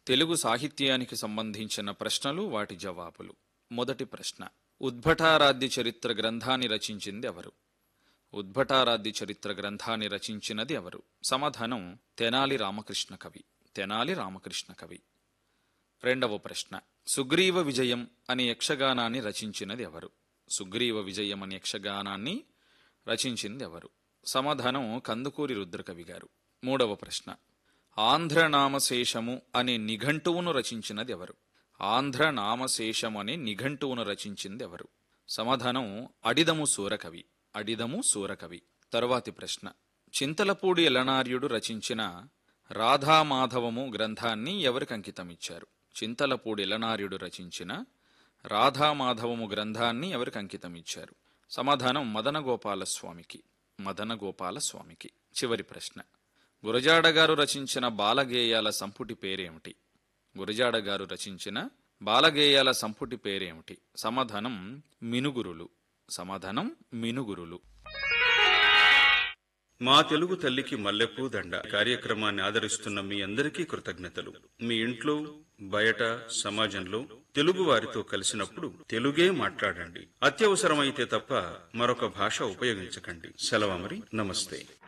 తెలుగు సాహిత్యానికి సంబంధించిన ప్రశ్నలు వాటి జవాబులు మొదటి ప్రశ్న ఉద్భటారాధ్య చరిత్ర గ్రంథాన్ని రచించింది ఎవరు ఉద్భటారాధ్య చరిత్ర గ్రంథాన్ని రచించినది ఎవరు సమాధానం తెనాలి రామకృష్ణ కవి తెనాలి రామకృష్ణ కవి రెండవ ప్రశ్న సుగ్రీవ విజయం అనే యక్షగానాన్ని రచించినది ఎవరు సుగ్రీవ విజయం అనే యక్షగానాన్ని రచించింది ఎవరు సమాధానం కందుకూరి రుద్రకవి గారు మూడవ ప్రశ్న ఆంధ్రనామశేషము అనే నిఘంటువును రచించినది ఎవరు ఆంధ్రనామశేషం అనే నిఘంటువును రచించింది ఎవరు సమాధానం అడిదము సూరకవి అడిదము సూరకవి తరువాతి ప్రశ్న చింతలపూడి ఎలనార్యుడు రచించిన రాధామాధవము గ్రంథాన్ని ఎవరికి అంకితమిచ్చారు చింతలపూడి ఎలనార్యుడు రచించిన రాధామాధవము గ్రంథాన్ని ఎవరికి అంకితమిచ్చారు సమాధానం మదనగోపాల స్వామికి మదనగోపాల స్వామికి చివరి ప్రశ్న గురజాడ గారు రచించిన బాలగేయాల సంపుటి పేరేమిటి గురజాడ గారు రచించిన బాలగేయాల సంపుటి పేరేమిటి సమాధానం మినుగురులు సమాధానం మినుగురులు మా తెలుగు తల్లికి మల్లెపూ దండ కార్యక్రమాన్ని ఆదరిస్తున్న మీ అందరికీ కృతజ్ఞతలు మీ ఇంట్లో బయట సమాజంలో తెలుగు వారితో కలిసినప్పుడు తెలుగే మాట్లాడండి అత్యవసరమైతే తప్ప మరొక భాష ఉపయోగించకండి సెలవు మరి నమస్తే